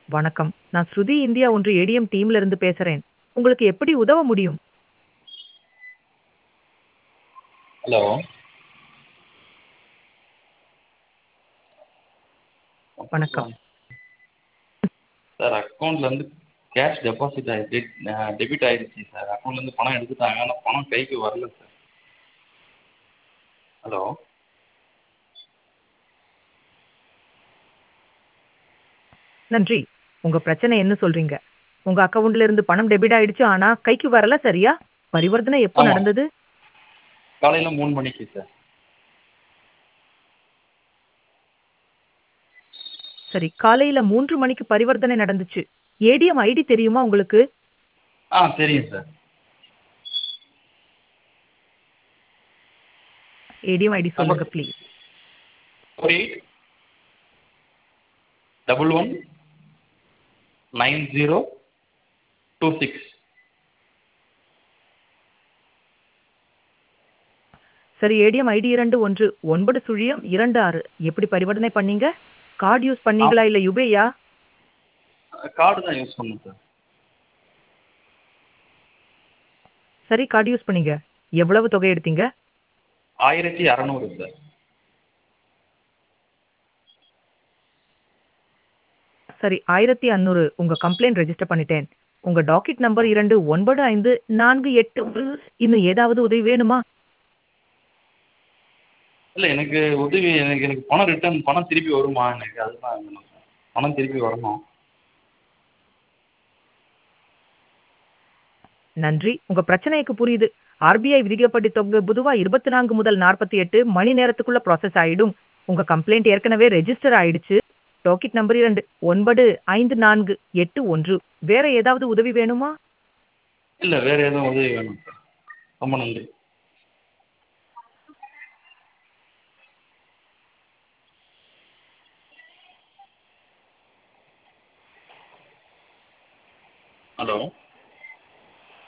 வணக்கம். நான் ஸ்ருதி இந்தியா ஒன்று ஏடிஎம் டீம்ல இருந்து பேசுறேன். உங்களுக்கு எப்படி உதவ முடியும்? ஹலோ. வணக்கம். சார் அக்கவுண்ட்லேருந்து கேஷ் டெபாசிட் ஆயிடுச்சு. அ டெபிட் ஆயிடுச்சு சார். அக்கவுண்ட்லேருந்து பணம் எடுத்துட்டாங்க. ஆனா பணம் கைக்கு வரல சார். ஹலோ. நன்றி. உங்க பிரச்சனை என்ன சொல்றீங்க? உங்க அக்கவுண்ட்ல இருந்து பணம் டெபிட் ஆயிடுச்சு. ஆனா கைக்கு வரல சரியா? பரிவர்த்தனை எப்போ ஆமா. நடந்தது? காலையில 3 மணிக்கு சார். சரி. காலையில 3 மணிக்கு பரிவர்த்தனை நடந்துச்சு. ஏடிஎம் ஐடி தெரியுமா உங்களுக்கு? ஆ தெரியும் சார். ஏடிஎம் ஐடி நம்பர் சொல்லுங்க ப்ளீஸ். 48 11 90 26 சரி ஏடிஎம் ஐடி 21 9 சுழியம் 26 எப்படி பரிவர்த்தனை பண்ணீங்க? கார்ட் யூஸ் ஆ பண்ணீங்களா? இல்ல யுபிஐயா? கார்டு தான் யூஸ் பண்ணேன் சார். சரி கார்ட் யூஸ் பண்ணீங்க. எவ்வளவு தொகை எடுத்தீங்க? 1600 சார். சரி 1500 உங்க கம்ப்ளைண்ட் ரெஜிஸ்டர் பண்ணிட்டேன். உங்க டாக்கெட் நம்பர் 295481 இன்னும் ஏதாவது உதவி வேணுமா? இல்ல எனக்கு உதவி எனக்கு எனக்கு பணம் ரிட்டர்ன் பணம் திருப்பி வருமா எனக்கு? அதுதான் வேணும் சார். பணம் திருப்பி வரணும். நன்றி. உங்க பிரச்சனைக்கு புரியுது. ஆர்பிஐ விதிக்கப்பட்ட தொகை பொதுவா 24 முதல் 48 மணி நேரத்துக்குள்ள ப்ராசஸ் ஆயிடும். உங்க கம்ப்ளைண்ட் ஏற்கனவே ரெஜிஸ்டர் ஆயிடுச்சு. டாக்கெட் நம்பர் 2 95481 வேற ஏதாவது உதவி வேணுமா? இல்ல வேற எதுவும் உதவி வேணாம் சார். ரொம்ப நன்றி. ஹலோ.